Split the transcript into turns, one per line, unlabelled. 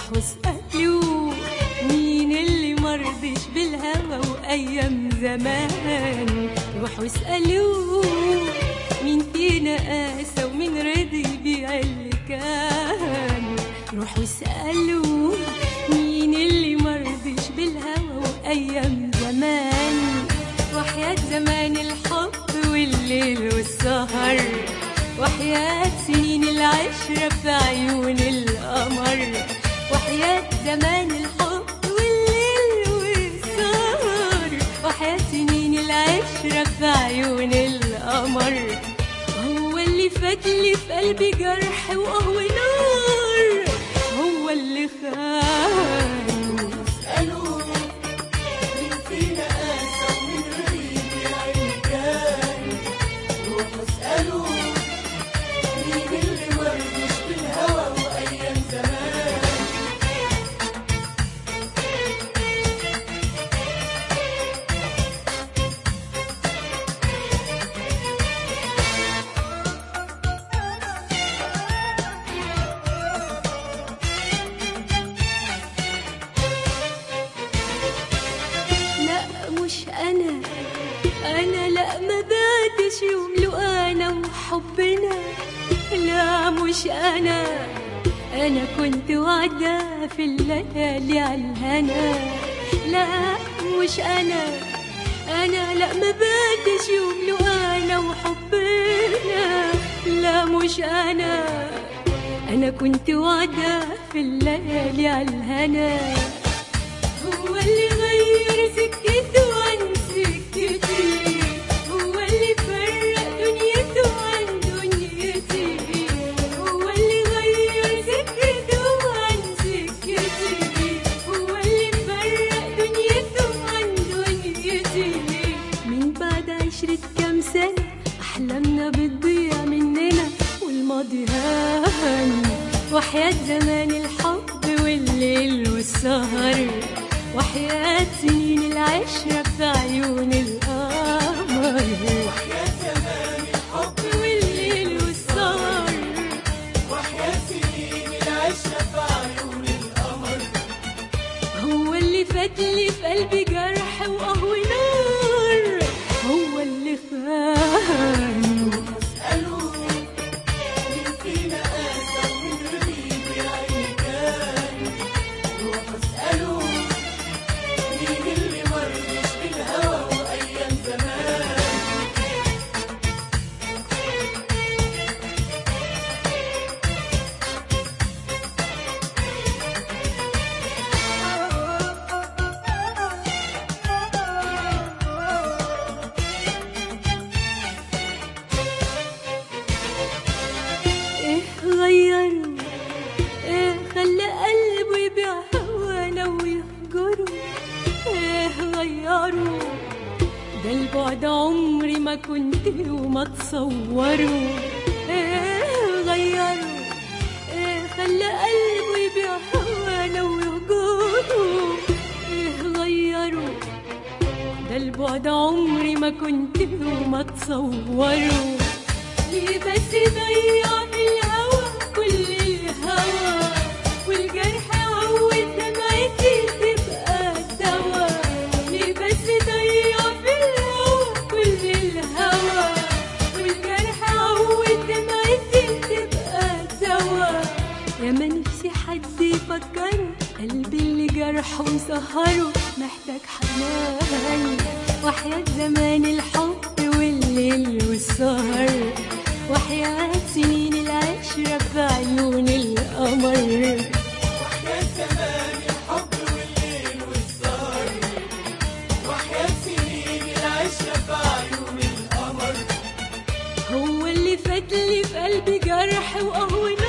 روح واسألوا مين اللي مرضيش بالهوى وأيام زمان روح واسألوا مين فينا قاسى ومين رضي يبيع اللي كان روح واسألوا مين اللي مرضيش بالهوى وأيام زمان وحياة زمان الحب والليل والسهر وحياة سنين العشرة في عيون القمر وحياة زمان الحب والليل والسهر وحياة سنين العشرة في عيون القمر هو اللي فاتلي في قلبي جرح وقهوة نار هو اللي خان
اسألوا مين فينا قاسى ومين غريب يعني كان روحوا اسألوا مين اللي مرضيش بالهوى وأيام زمان
لا مش انا انا لا ما بعدش يوم لو انا وحبنا لا مش انا انا كنت وعدة في الليالي على الهنا لا مش انا انا لا ما بعدش يوم لو انا وحبنا لا مش انا انا كنت وعدة في الليالي على الهنا هو اللي غير سكته عن سكتي هو اللي فرق دنيته عن دنيتي هو اللي غير سكته عن سكتي هو اللي فرق دنيته عن دنيتي من بعد عشرة كام سنة أحلامنا بتضيع مننا والماضي هان وحياة زمان الحب والليل والسهر وحياة سنين العشرة في عيون القمر
وحياة زمان الحب
والليل والسهر
وحياة سنين العشرة في عيون القمر
هو اللي فاتلي في قلبي جرح وقهوة نار هو اللي خان
اسألوا مين فينا قاسى ومين غريب يعني كان روحوا اسألوا مين اللي مرضيش بالهوى وأيام زمان
ايه غيروا ايه خلى قلبه يبيع هوانا ويهجروا ايه غيروا ده البعد عمري ما كنت وما تصوروا ايه غيروا ايه خلى قلبه يبيع هوانا ويهجروا ايه غيروا ده البعد عمري ما كنت وما تصوروا ليه بس ضيع في الهوى كل الهوى والجرح عود دمعتي تبقى دوا ليه بس ضيع في الهوى كل الهوى والجرح عود دمعتي تبقى دوا يا ما نفسي حد يفكره قلبي اللي جرحه مسهره محتاج حنان وحياة زمان الحب والليل والسهر وحياة سنين العشرة في عيون القمر
وحياة زمان الحب والليل والسهر وحياة سنين العشرة في عيون القمر
هو اللي فاتلي في قلبي جرح وقهوة